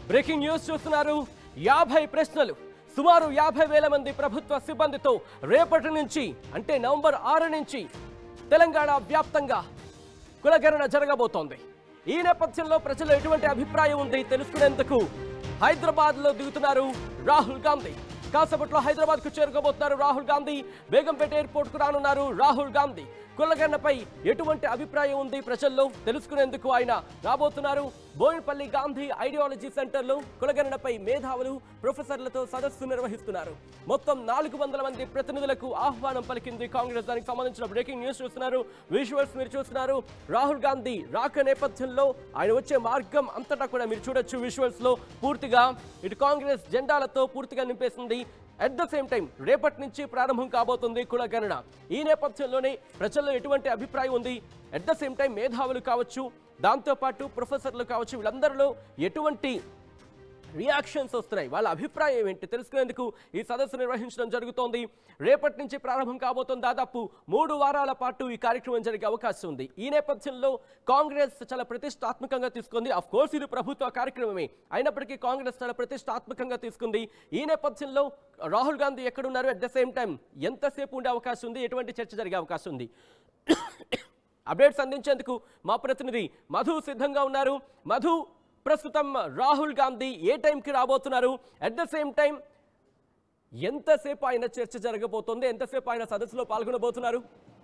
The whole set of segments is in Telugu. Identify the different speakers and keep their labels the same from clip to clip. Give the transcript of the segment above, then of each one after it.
Speaker 1: బ్రేకింగ్ న్యూస్ చూస్తున్నారు యాభై ప్రశ్నలు సుమారు యాభై వేల మంది ప్రభుత్వ సిబ్బందితో రేపటి నుంచి అంటే నవంబర్ ఆరు నుంచి తెలంగాణ వ్యాప్తంగా కులగణన జరగబోతోంది ఈ నేపథ్యంలో ప్రజలు ఎటువంటి అభిప్రాయం ఉంది తెలుసుకునేందుకు హైదరాబాద్ లో దిగుతున్నారు రాహుల్ గాంధీ కాసేపట్లో హైదరాబాద్ కు చేరుకోబోతున్నారు రాహుల్ గాంధీ బేగంపేట ఎయిర్పోర్ట్ కు రానున్నారు రాహుల్ గాంధీ కులగన్నపై ఎటువంటి అభిప్రాయం ఉంది ప్రజల్లో తెలుసుకునేందుకు ఆయన రాబోతున్నారు బోయినపల్లి గాంధీ ఐడియాలజీ సెంటర్లో కులగణనపై మేధావులు ప్రొఫెసర్లతో సదస్సు నిర్వహిస్తున్నారు మొత్తం నాలుగు వందల మంది ప్రతినిధులకు ఆహ్వానం పలికింది కాంగ్రెస్ దానికి సంబంధించిన బ్రేకింగ్ న్యూస్ చూస్తున్నారు విజువల్స్ మీరు చూస్తున్నారు రాహుల్ గాంధీ రాక నేపథ్యంలో ఆయన వచ్చే మార్గం అంతటా కూడా మీరు చూడొచ్చు విజువల్స్ లో పూర్తిగా ఇటు కాంగ్రెస్ జెండాలతో పూర్తిగా నింపేసింది అట్ ద సేమ్ టైం రేపటి నుంచి ప్రారంభం కాబోతుంది కులగణన ఈ నేపథ్యంలోనే ప్రజల్లో ఎటువంటి అభిప్రాయం ఉంది అట్ ద సేమ్ టైం మేధావులు కావచ్చు దాంతోపాటు ప్రొఫెసర్లు కావచ్చు వీళ్ళందరిలో ఎటువంటి రియాక్షన్స్ వస్తున్నాయి వాళ్ళ అభిప్రాయం ఏంటి తెలుసుకునేందుకు ఈ సదస్సు నిర్వహించడం జరుగుతోంది రేపటి నుంచి ప్రారంభం కాబోతోంది దాదాపు మూడు వారాల పాటు ఈ కార్యక్రమం జరిగే అవకాశం ఉంది ఈ నేపథ్యంలో కాంగ్రెస్ చాలా ప్రతిష్టాత్మకంగా తీసుకుంది అఫ్ కోర్స్ ఇది ప్రభుత్వ కార్యక్రమమే అయినప్పటికీ కాంగ్రెస్ చాలా ప్రతిష్టాత్మకంగా తీసుకుంది ఈ నేపథ్యంలో రాహుల్ గాంధీ ఎక్కడున్నారు అట్ ద సేమ్ టైం ఎంతసేపు ఉండే అవకాశం ఉంది ఎటువంటి చర్చ జరిగే అవకాశం ఉంది అప్డేట్స్ అందించేందుకు మా ప్రతినిధి మధు సిద్ధంగా ఉన్నారు మధు ప్రస్తుతం రాహుల్ గాంధీ ఏ టైంకి రాబోతున్నారు అట్ ద సేమ్ టైం ఎంతసేపు ఆయన చర్చ జరగబోతోంది ఎంతసేపు ఆయన సదస్సులో పాల్గొనబోతున్నారు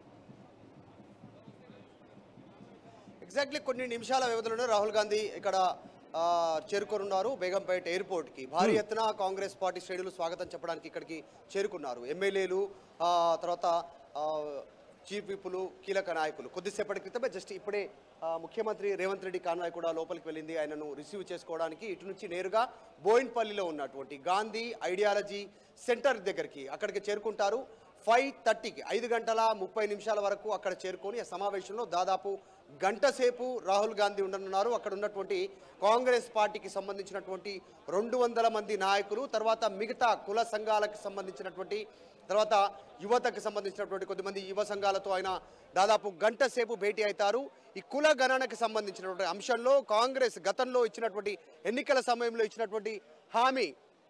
Speaker 2: ఎగ్జాక్ట్లీ కొన్ని నిమిషాల వ్యవధిలోనే రాహుల్ గాంధీ ఇక్కడ ఆ, చేరుకోనున్నారు బేగంపేట ఎయిర్పోర్ట్ కి భారీ ఎత్తున కాంగ్రెస్ పార్టీ శ్రేణులు స్వాగతం చెప్పడానికి ఇక్కడికి చేరుకున్నారు ఎమ్మెల్యేలు ఆ, తర్వాత ఆ, చీఫ్ విప్పులు కీలక నాయకులు కొద్దిసేపటి క్రితమే జస్ట్ ఇప్పుడే ఆ, ముఖ్యమంత్రి రేవంత్ రెడ్డి కాన్వాయ్ కూడా లోపలికి వెళ్ళింది ఆయనను రిసీవ్ చేసుకోవడానికి ఇటు నుంచి నేరుగా బోయిన్పల్లిలో ఉన్నటువంటి గాంధీ ఐడియాలజీ సెంటర్ దగ్గరికి అక్కడికి చేరుకుంటారు ఫైవ్ థర్టీకి ఐదు గంటల ముప్పై నిమిషాల వరకు అక్కడ చేరుకొని ఆ సమావేశంలో దాదాపు గంట సేపు రాహుల్ గాంధీ ఉండనున్నారు అక్కడ ఉన్నటువంటి కాంగ్రెస్ పార్టీకి సంబంధించినటువంటి రెండు వందల మంది నాయకులు తర్వాత మిగతా కుల సంఘాలకు సంబంధించినటువంటి తర్వాత యువతకు సంబంధించినటువంటి కొద్దిమంది యువ సంఘాలతో ఆయన దాదాపు గంట సేపు భేటీ అవుతారు ఈ కుల గణనకు సంబంధించినటువంటి అంశంలో కాంగ్రెస్ గతంలో ఇచ్చినటువంటి ఎన్నికల సమయంలో ఇచ్చినటువంటి హామీ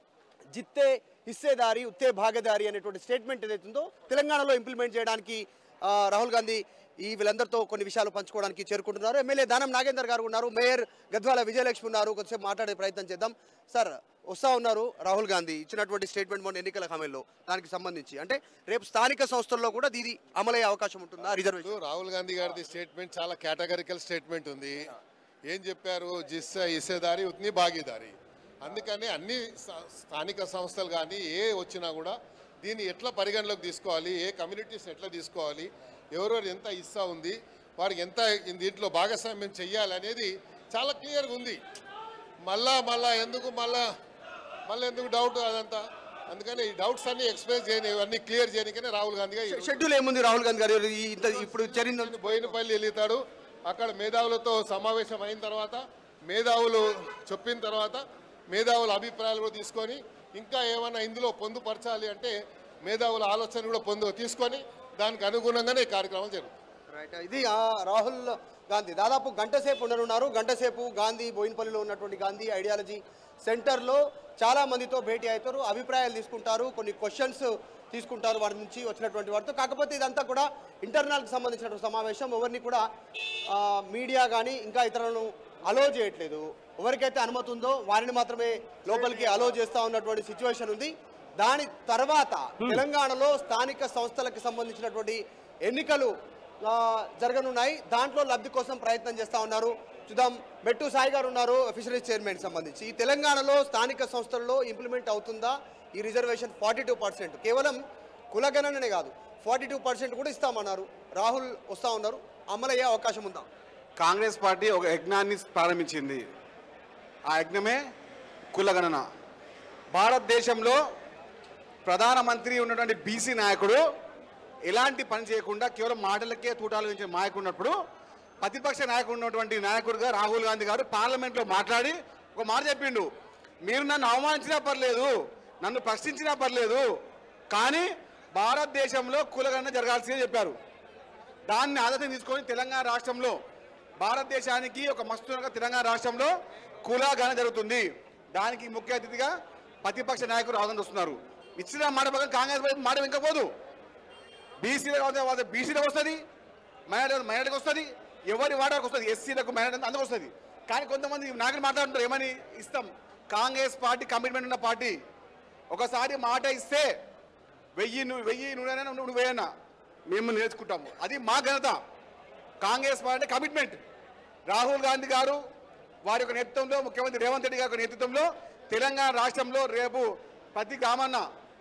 Speaker 2: జిత్తే హిస్సేదారి ఉత్తే భాగదారి అనేటువంటి స్టేట్మెంట్ ఏదైతుందో తెలంగాణలో ఇంప్లిమెంట్ చేయడానికి ఆ, రాహుల్ గాంధీ ఈ వీళ్ళందరితో కొన్ని విషయాలు పంచుకోవడానికి చేరుకుంటున్నారు ఎమ్మెల్యే దానం నాగేందర్ గారు ఉన్నారు మేయర్ గద్వాల విజయలక్ష్మి ఉన్నారు కొద్దిసేపు మాట్లాడే ప్రయత్నం చేద్దాం సార్ వస్తా ఉన్నారు రాహుల్ గాంధీ ఇచ్చినటువంటి స్టేట్మెంట్ మొన్న ఎన్నికల హామీలో దానికి సంబంధించి అంటే రేపు స్థానిక సంస్థల్లో కూడా ఇది అమలయ్యే అవకాశం ఉంటుందా రిజర్వేషన్
Speaker 3: ఇప్పుడు రాహుల్ గాంధీ గారిది స్టేట్మెంట్ చాలా కేటగరికల్ స్టేట్మెంట్ ఉంది ఏం చెప్పారు జిస్ ఇసేదారి ఉత్ని భాగీదారి అందుకని అన్ని స- స్థానిక సంస్థలు కానీ ఏ వచ్చినా కూడా దీన్ని ఎట్లా పరిగణలోకి తీసుకోవాలి ఏ కమ్యూనిటీస్ ఎట్లా తీసుకోవాలి ఎవరెవరు ఎంత ఇస్తా ఉంది వారికి ఎంత దీంట్లో భాగస్వామ్యం చెయ్యాలి అనేది చాలా క్లియర్గా ఉంది మళ్ళా మళ్ళా ఎందుకు మళ్ళా మళ్ళీ ఎందుకు డౌట్ అదంతా అందుకని ఈ డౌట్స్ అన్ని ఎక్స్ప్లెయిన్ చేయని అన్ని క్లియర్ చేయడానికనే రాహుల్ గాంధీ గారు
Speaker 2: షెడ్యూల్ ఏముంది రాహుల్ గాంధీ గారు ఈ ఇంత ఇప్పుడు జరిగిన
Speaker 3: ఆయన బోయినపల్లి వెళ్తాడు అక్కడ మేధావులతో సమావేశం అయిన తర్వాత మేధావులు చెప్పిన తర్వాత మేధావుల అభిప్రాయాలు కూడా తీసుకొని ఇంకా ఏమైనా ఇందులో పొందుపరచాలి అంటే మేధావుల ఆలోచన కూడా పొందు తీసుకొని దానికి అనుగుణంగానే ఈ కార్యక్రమం జరుగుతుంది
Speaker 2: రైట్ ఇది ఆ, రాహుల్ గాంధీ దాదాపు గంట సేపు ఉండనున్నారు గంట సేపు గాంధీ బోయినపల్లిలో ఉన్నటువంటి గాంధీ ఐడియాలజీ సెంటర్లో చాలా మందితో భేటీ అవుతారు అభిప్రాయాలు తీసుకుంటారు కొన్ని క్వశ్చన్స్ తీసుకుంటారు వారి నుంచి వచ్చినటువంటి వారితో కాకపోతే ఇదంతా కూడా ఇంటర్నల్కి సంబంధించినటువంటి సమావేశం ఎవరిని కూడా ఆ, మీడియా కానీ ఇంకా ఇతరులను అలో చేయట్లేదు ఎవరికైతే అనుమతి ఉందో వారిని మాత్రమే లోపలికి అలో చేస్తా ఉన్నటువంటి సిచ్యువేషన్ ఉంది దాని తర్వాత తెలంగాణలో స్థానిక సంస్థలకు సంబంధించినటువంటి ఎన్నికలు ఆ, జరగనున్నాయి దాంట్లో లబ్ధి కోసం ప్రయత్నం చేస్తా ఉన్నారు చూద్దాం మెట్టు సాయి గారు ఉన్నారు ఫిషరీస్ చైర్మన్ సంబంధించి ఈ తెలంగాణలో స్థానిక సంస్థల్లో ఇంప్లిమెంట్ అవుతుందా ఈ రిజర్వేషన్ ఫార్టీ టూ పర్సెంట్ కేవలం కులగణననే కాదు ఫార్టీ టూ పర్సెంట్ కూడా ఇస్తామన్నారు రాహుల్ వస్తా ఉన్నారు అమలయ్యే అవకాశం ఉందా
Speaker 4: కాంగ్రెస్ పార్టీ ఒక యజ్ఞాన్ని ప్రారంభించింది ఆ యజ్ఞమే కులగణన భారతదేశంలో ప్రధానమంత్రి ఉన్నటువంటి బీసీ నాయకుడు ఎలాంటి పని చేయకుండా కేవలం మాటలకే తూటాలు వేయించిన నాయకుడు ఉన్నప్పుడు ప్రతిపక్ష నాయకుడు ఉన్నటువంటి నాయకుడిగా రాహుల్ గాంధీ గారు పార్లమెంట్లో మాట్లాడి ఒక మాట చెప్పిండు మీరు నన్ను అవమానించినా పర్లేదు నన్ను ప్రశ్నించినా పర్లేదు కానీ భారతదేశంలో కులగణన జరగాల్సిందే చెప్పారు దాన్ని ఆదర్శం తీసుకొని తెలంగాణ రాష్ట్రంలో భారతదేశానికి ఒక మస్తుగా తెలంగాణ రాష్ట్రంలో కులగణన జరుగుతుంది దానికి ముఖ్య అతిథిగా ప్రతిపక్ష నాయకులు రావాలని వస్తున్నారు ఇచ్చిన మాట ప్రకారం కాంగ్రెస్ పార్టీ మాట వెంకపోదు బీసీలో కావాలి బీసీలకు వస్తుంది మైనార్టీ మైనార్టీకి వస్తుంది ఎవరి వాటానికి వస్తుంది ఎస్సీలకు మైనార్టీ అందరికి వస్తుంది కానీ కొంతమంది నాయకులు మాట్లాడుతుంటారు ఏమని ఇస్తాం కాంగ్రెస్ పార్టీ కమిట్మెంట్ ఉన్న పార్టీ ఒకసారి మాట ఇస్తే వెయ్యి ను- వెయ్యి నూనె నువ్వు వేయన్నా మేము నేర్చుకుంటాము అది మా ఘనత కాంగ్రెస్ పార్టీ కమిట్మెంట్ రాహుల్ గాంధీ గారు వారి యొక్క నేతృత్వంలో ముఖ్యమంత్రి రేవంత్ రెడ్డి గారి యొక్క నేతృత్వంలో తెలంగాణ రాష్ట్రంలో రేపు ప్రతి గ్రామాన్న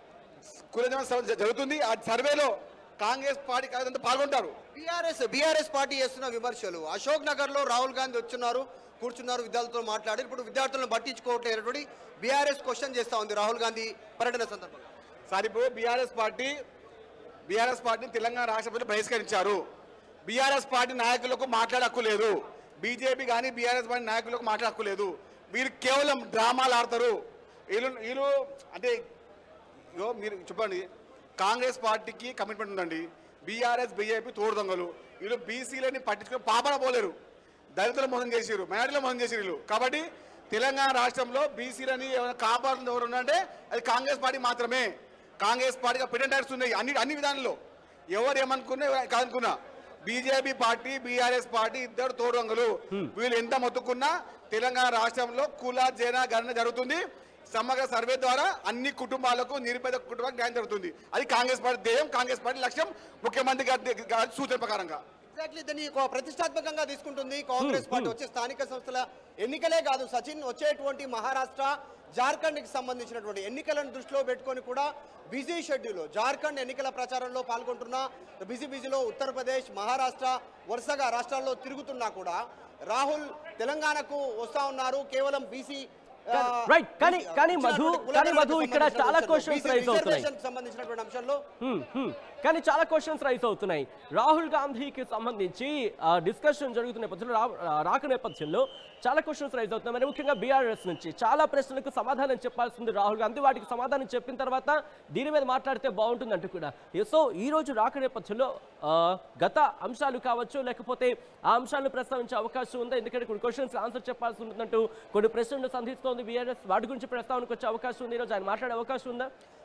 Speaker 4: కులజన సర్వే జ- జరుగుతుంది ఆ సర్వేలో కాంగ్రెస్ పార్టీ కార్యకర్తలు పాల్గొంటారు
Speaker 2: బీఆర్ఎస్ బీఆర్ఎస్ పార్టీ చేస్తున్న విమర్శలు అశోక్ నగర్ లో రాహుల్ గాంధీ వచ్చున్నారు కూర్చున్నారు విద్యార్థులతో మాట్లాడి ఇప్పుడు విద్యార్థులను పట్టించుకోవట్లేనటువంటి బీఆర్ఎస్ క్వశ్చన్ చేస్తా ఉంది రాహుల్ గాంధీ పర్యటన సందర్భంగా
Speaker 4: సార్ ఇప్పుడు బీఆర్ఎస్ పార్టీ బీఆర్ఎస్ పార్టీని తెలంగాణ రాష్ట్ర ప్రజలు బహిష్కరించారు బీఆర్ఎస్ పార్టీ నాయకులకు మాట్లాడే హక్కు లేదు బీజేపీ కానీ బీఆర్ఎస్ పార్టీ నాయకులకు మాట్లాడే హక్కు లేదు వీరు కేవలం డ్రామాలు ఆడతారు వీళ్ళు వీళ్ళు అంటే ఇగో మీరు చెప్పండి కాంగ్రెస్ పార్టీకి కమిట్మెంట్ ఉందండి బీఆర్ఎస్ బీజేపీ తోడు దొంగలు వీళ్ళు బీసీలని పట్టించుకుని పాపన పోలేరు దళితులు మోసం చేసిరు మైనార్టీలు మోసం చేసిరు వీళ్ళు కాబట్టి తెలంగాణ రాష్ట్రంలో బీసీలని ఏమైనా కాపాడుతుంది ఎవరు ఉన్నారంటే అది కాంగ్రెస్ పార్టీ మాత్రమే కాంగ్రెస్ పార్టీగా పెటెంట్ యాక్ట్స్ ఉన్నాయి అన్ని అన్ని విధానంలో ఎవరు ఏమనుకున్నా ఎవరు కాదనుకున్నా బీజేపీ పార్టీ బీఆర్ఎస్ పార్టీ ఇద్దరు తోడుంగలు వీళ్ళు ఎంత మొత్తుకున్నా తెలంగాణ రాష్ట్రంలో కుల జన గణన జరుగుతుంది సమగ్ర సర్వే ద్వారా అన్ని కుటుంబాలకు నిరుపేద కుటుంబాలకు న్యాయం జరుగుతుంది అది కాంగ్రెస్ పార్టీ ధ్యేయం కాంగ్రెస్ పార్టీ లక్ష్యం ముఖ్యమంత్రి గారి గారి సూచన ప్రకారంగా
Speaker 2: ఎగ్జాక్ట్లీ దీన్ని ఒక ప్రతిష్టాత్మకంగా తీసుకుంటుంది కాంగ్రెస్ పార్టీ వచ్చే స్థానిక సంస్థల ఎన్నికలే కాదు సచిన్ వచ్చేటువంటి మహారాష్ట్ర జార్ఖండ్కి సంబంధించినటువంటి ఎన్నికలను దృష్టిలో పెట్టుకొని కూడా బిజీ షెడ్యూల్ జార్ఖండ్ ఎన్నికల ప్రచారంలో పాల్గొంటున్న బిజీ బిజీలో ఉత్తరప్రదేశ్ మహారాష్ట్ర వరుసగా రాష్ట్రాల్లో తిరుగుతున్నా కూడా రాహుల్ తెలంగాణకు వస్తా ఉన్నారు కేవలం బీసీ
Speaker 1: Right. కానీ- కానీ మధు- కానీ మధు ఇక్కడ చాలా questions raise అవుతున్నాయి.
Speaker 2: సంబంధించినటువంటి అంశంలో
Speaker 1: హ్మ్, హ్మ్. కానీ చాలా క్వశ్చన్స్ రైస్ అవుతున్నాయి రాహుల్ గాంధీకి సంబంధించి డిస్కషన్ జరుగుతున్న నేపథ్యంలో రా- రాక నేపథ్యంలో చాలా క్వశ్చన్స్ రైజ్ అవుతున్నాయి మరి ముఖ్యంగా బీఆర్ఎస్ నుంచి చాలా ప్రశ్నలకు సమాధానం చెప్పాల్సింది రాహుల్ గాంధీ వాటికి సమాధానం చెప్పిన తర్వాత దీని మీద మాట్లాడితే బాగుంటుంది అంటూ కూడా సో ఈ రోజు రాక నేపథ్యంలో ఆ, గత అంశాలు కావచ్చు లేకపోతే ఆ అంశాలను ప్రస్తావించే అవకాశం ఉందా ఎందుకంటే కొన్ని క్వశ్చన్స్ ఆన్సర్ చెప్పాల్సి ఉంటుందంటూ కొన్ని ప్రశ్నలు సంధిస్తోంది బీఆర్ఎస్ వాటి గురించి ప్రస్తావనకు వచ్చే అవకాశం ఉంది ఈరోజు ఆయన మాట్లాడే అవకాశం ఉందా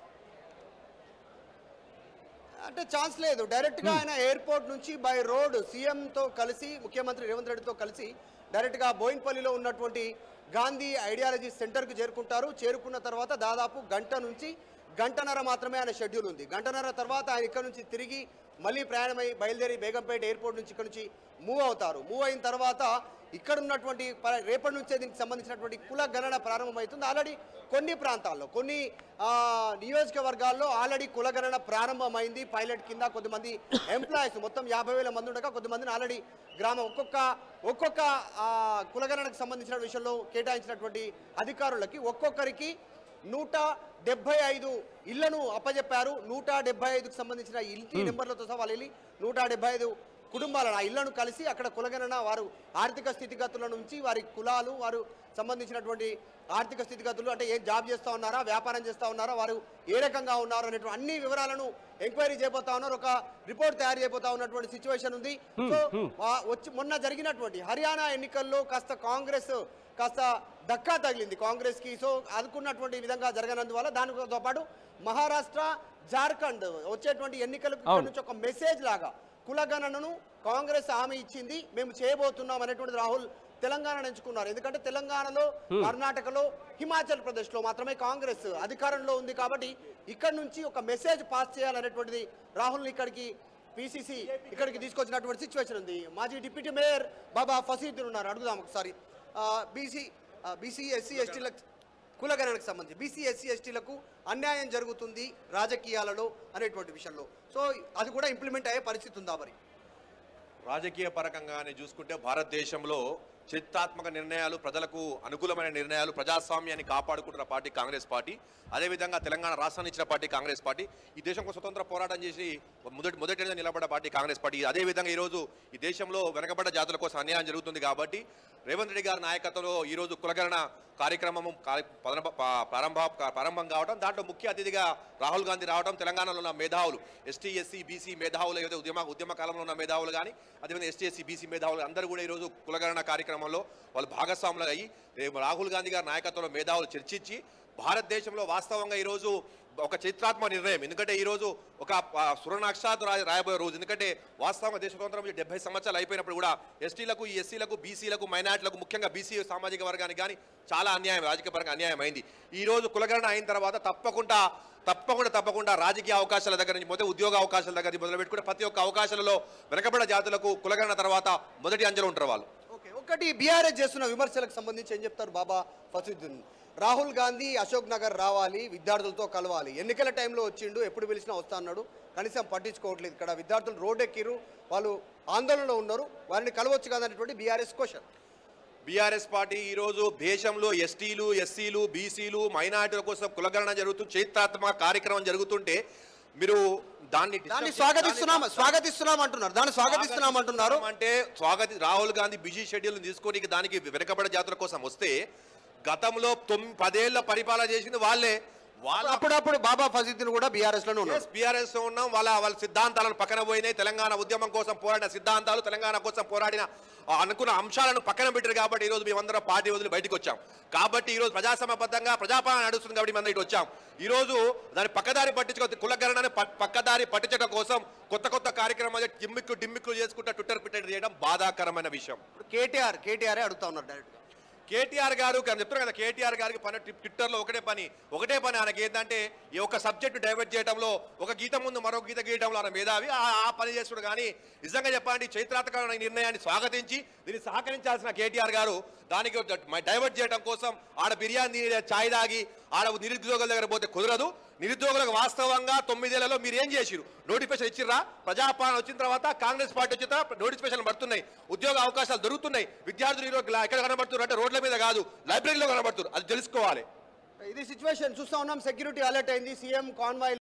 Speaker 2: అంటే ఛాన్స్ లేదు డైరెక్ట్ గా ఆయన ఎయిర్పోర్ట్ నుంచి బై రోడ్ సీఎం తో కలిసి ముఖ్యమంత్రి రేవంత్ రెడ్డితో కలిసి డైరెక్ట్ గా బోయిన్పల్లిలో ఉన్నటువంటి గాంధీ ఐడియాలజీ సెంటర్ కు చేరుకుంటారు చేరుకున్న తర్వాత దాదాపు గంట నుంచి గంటన్నర మాత్రమే ఆయన షెడ్యూల్ ఉంది గంటన్నర తర్వాత ఆయన ఇక్కడ నుంచి తిరిగి మళ్ళీ ప్రయాణమై బయలుదేరి బేగంపేట ఎయిర్పోర్ట్ నుంచి ఇక్కడ నుంచి మూవ్ అవుతారు మూవ్ అయిన తర్వాత ఇక్కడ ఉన్నటువంటి ప- రేపటి నుంచే దీనికి సంబంధించినటువంటి కుల గణన ప్రారంభమవుతుంది ఆల్రెడీ కొన్ని ప్రాంతాల్లో కొన్ని ఆ, నియోజకవర్గాల్లో ఆల్రెడీ కుల గణన ప్రారంభమైంది పైలట్ కింద కొద్దిమంది ఎంప్లాయీస్ మొత్తం యాభై వేల మంది ఉండగా కొద్దిమందిని ఆల్రెడీ గ్రామం ఒక్కొక్క ఒక్కొక్క ఆ, కులగణనకు సంబంధించిన విషయంలో కేటాయించినటువంటి అధికారులకి ఒక్కొక్కరికి నూట డెబ్బై ఐదు ఇళ్లను అప్పజెప్పారు నూట డెబ్బై ఐదుకు సంబంధించిన ఇంటి నెంబర్లతో సహా వాళ్ళు వెళ్ళి నూట డెబ్బై ఐదు కుటుంబాలను ఆ ఇళ్లను కలిసి అక్కడ కులగణన వారు ఆర్థిక స్థితిగతుల నుంచి వారి కులాలు వారు సంబంధించినటువంటి ఆర్థిక స్థితిగతులు అంటే ఏం జాబ్ చేస్తా ఉన్నారా వ్యాపారం చేస్తా ఉన్నారా వారు ఏ రకంగా ఉన్నారు అనేటువంటి అన్ని వివరాలను ఎంక్వైరీ చేయబోతా ఉన్నారు ఒక రిపోర్ట్ తయారు చేయబోతా ఉన్నటువంటి సిచ్యువేషన్ ఉంది సో ఆ వచ్చి మొన్న జరిగినటువంటి హర్యానా ఎన్నికల్లో కాస్త కాంగ్రెస్ కాస్త దక్కా తగిలింది కాంగ్రెస్ కి సో అనుకున్నటువంటి విధంగా జరగనందువల్ల దానితో పాటు మహారాష్ట్ర జార్ఖండ్ వచ్చేటువంటి ఎన్నికలకు ఇక్కడ
Speaker 1: అవును.
Speaker 2: నుంచి ఒక మెసేజ్ లాగా కులగణనను కాంగ్రెస్ హామీ ఇచ్చింది మేము చేయబోతున్నాం అనేటువంటిది రాహుల్ తెలంగాణ ఎంచుకున్నారు ఎందుకంటే తెలంగాణలో కర్ణాటకలో హిమాచల్ ప్రదేశ్ లో మాత్రమే కాంగ్రెస్ అధికారంలో ఉంది కాబట్టి ఇక్కడ నుంచి ఒక మెసేజ్ పాస్ చేయాలనేటువంటిది రాహుల్ ఇక్కడికి పిసిసి ఇక్కడికి తీసుకొచ్చినటువంటి సిచ్యువేషన్ ఉంది మాజీ డిప్యూటీ మేయర్ బాబా ఫసీద్దీన్ ఉన్నారు అడుగుదాం ఒకసారి బీసీ బీసీ ఎస్సీ ఎస్టీలకు కులగణనకు సంబంధించి బీసీ ఎస్సీ ఎస్టీలకు అన్యాయం జరుగుతుంది రాజకీయాలలో అనేటువంటి విషయంలో సో అది కూడా ఇంప్లిమెంట్ అయ్యే పరిస్థితి ఉందా మరి
Speaker 5: రాజకీయ పరకంగానే చూసుకుంటే భారతదేశంలో చరిత్రాత్మక నిర్ణయాలు ప్రజలకు అనుకూలమైన నిర్ణయాలు ప్రజాస్వామ్యాన్ని కాపాడుకుంటున్న పార్టీ కాంగ్రెస్ పార్టీ అదేవిధంగా తెలంగాణ రాష్ట్రాన్ని ఇచ్చిన పార్టీ కాంగ్రెస్ పార్టీ ఈ దేశంలో స్వతంత్ర పోరాటం చేసి మొదటి మొదటిగా నిలబడ్డ పార్టీ కాంగ్రెస్ పార్టీ అదేవిధంగా ఈరోజు ఈ దేశంలో వెనకబడ్డ జాతుల కోసం అన్యాయం జరుగుతుంది కాబట్టి రేవంత్ రెడ్డి గారి నాయకత్వంలో ఈరోజు కులగణన కార్యక్రమం కార్య- ప్రారంభ పా- ప్రారంభ ప్రారంభం కావడం దాంట్లో ముఖ్య అతిథిగా రాహుల్ గాంధీ రావడం తెలంగాణలో ఉన్న మేధావులు ఎస్టీ ఎస్సీ బీసీ మేధావులు ఏదైతే ఉద్యమ ఉద్యమ కాలంలో ఉన్న మేధావులు కానీ అదేవిధంగా ఎస్టీ ఎస్సీ బీసీ మేధావులు అందరూ కూడా ఈరోజు కులగణన కార్యక్రమంలో వాళ్ళు భాగస్వాములు అయ్యి రేపు రాహుల్ గాంధీ గారి నాయకత్వంలో మేధావులు చర్చించి భారతదేశంలో వాస్తవంగా ఈరోజు ఒక చరిత్రాత్మక నిర్ణయం ఎందుకంటే ఈరోజు ఒక ఆ, సువర్ణాక్షరాలు రాయ రాయబోయే రోజు ఎందుకంటే వాస్తవంగా దేశ స్వతంత్రం డెబ్బై సంవత్సరాలు అయిపోయినప్పుడు కూడా ఎస్టీలకు ఈ ఎస్సీలకు బీసీలకు మైనార్టీలకు ముఖ్యంగా బీసీ సామాజిక వర్గానికి కానీ చాలా అన్యాయం రాజకీయ పరంగా అన్యాయం అయింది ఈ రోజు కులగణన అయిన తర్వాత తప్పకుండా తప్పకుండా తప్పకుండా రాజకీయ అవకాశాల దగ్గర నుంచి మొదటి ఉద్యోగ అవకాశాల దగ్గర నుంచి మొదలు పెట్టుకుంటే ప్రతి ఒక్క అవకాశాలలో వెనకబడిన జాతులకు కులగణన తర్వాత మొదటి అంజలు ఉంటారు వాళ్ళు
Speaker 2: ఓకే ఒకటి బీఆర్ఎస్ చేస్తున్న విమర్శలకు సంబంధించి ఏం చెప్తారు బాబా ఫసీద్దీన్ రాహుల్ గాంధీ అశోక్ నగర్ రావాలి విద్యార్థులతో కలవాలి ఎన్నికల టైంలో వచ్చిండు ఎప్పుడు పిలిచినా వస్తా అన్నాడు కనీసం పట్టించుకోవట్లేదు ఇక్కడ విద్యార్థులు రోడ్ ఎక్కిరు వాళ్ళు ఆందోళనలో ఉన్నారు వారిని కలవచ్చు కదనేటువంటి బీఆర్ఎస్ క్వశ్చన్
Speaker 5: బీఆర్ఎస్ పార్టీ ఈరోజు దేశంలో ఎస్టీలు ఎస్సీలు బీసీలు మైనార్టీల కోసం కులగణన జరుగుతూ చరిత్రాత్మక కార్యక్రమం జరుగుతుంటే మీరు దాన్ని
Speaker 2: దాన్ని
Speaker 5: disturb-
Speaker 2: స్వాగతిస్తున్నాం
Speaker 5: దాన్ని-
Speaker 2: స్వాగతిస్తున్నాం అంటున్నారు దాన్ని స్వాగతిస్తున్నాం అంటున్నారు
Speaker 5: అంటే స్వాగతి రాహుల్ గాంధీ బిజీ షెడ్యూల్ తీసుకొని దానికి వెనకబడే జాతుల కోసం వస్తే గతంలో తొమ్మిది పదేళ్ల పరిపాలన చేసింది వాళ్ళే వాళ్ళ
Speaker 2: అప్పుడప్పుడు బాబా ఫజీద్దీన్ కూడా బీఆర్ఎస్ లోనే ఉన్నారు
Speaker 5: బీఆర్ఎస్ ఉన్నాం వాళ్ళ వాళ్ళ సిద్ధాంతాలను పక్కన పోయినాయి తెలంగాణ ఉద్యమం కోసం పోరాడిన సిద్ధాంతాలు తెలంగాణ కోసం పోరాడిన ఆ, అనుకున్న అంశాలను పక్కన పెట్టారు కాబట్టి ఈ రోజు మేమందరం పార్టీ వదిలి బయటకు వచ్చాం కాబట్టి ఈ రోజు ప్రజాసమబద్ధంగా ప్రజాపాలన నడుస్తుంది కాబట్టి మేము ఇటు వచ్చాం ఈ రోజు దాని పక్కదారి పట్టించుకో కులగరణని ప- పక్కదారి పట్టించడం కోసం కొత్త కొత్త కార్యక్రమాలు టిమ్మిక్కు డిమ్మిక్లు చేసుకుంటా ట్విట్టర్ పిట్టర్ చేయడం బాధాకరమైన విషయం
Speaker 2: ఇప్పుడు కేటీఆర్ కేటీఆర్ అడుగుతా ఉన్నారు డైరెక్ట్
Speaker 5: కేటీఆర్ గారు నేను చెప్తున్నా కదా కేటీఆర్ గారికి పని ట్వి- ట్విట్టర్లో ఒకటే పని ఒకటే పని ఆయనకి ఏంటంటే ఈ ఒక సబ్జెక్టు డైవర్ట్ చేయడంలో ఒక గీత ముందు మరో గీత గీయడంలో ఆయన మేధావి ఆ ఆ పని చేస్తుడు కానీ నిజంగా చెప్పండి చైత్రాత్మకమైన నిర్ణయాన్ని స్వాగతించి దీన్ని సహకరించాల్సిన కేటీఆర్ గారు దానికి డైవర్ట్ చేయడం కోసం ఆడ బిర్యానీ తిని, ఛాయ్ తాగి ఆడ నిరుద్యోగుల దగ్గర పోతే కుదరదు నిరుద్యోగులకు వాస్తవంగా తొమ్మిదేళ్లలో మీరు ఏం చేసిరు నోటిఫికేషన్ ఇచ్చిర్రా ప్రజాపాలన వచ్చిన తర్వాత కాంగ్రెస్ పార్టీ వచ్చిన తర్వాత నోటిఫికేషన్ పడుతున్నాయి ఉద్యోగ అవకాశాలు దొరుకుతున్నాయి విద్యార్థులు ఈరోజు లా- ఎక్కడ కనబడుతున్నారు అంటే రోడ్ల మీద కాదు లైబ్రరీలో కనబడుతున్నారు అది తెలుసుకోవాలి
Speaker 2: ఇది సిచ్యువేషన్ చూస్తా ఉన్నాం సెక్యూరిటీ అలర్ట్ అయింది సీఎం కాన్వాయ్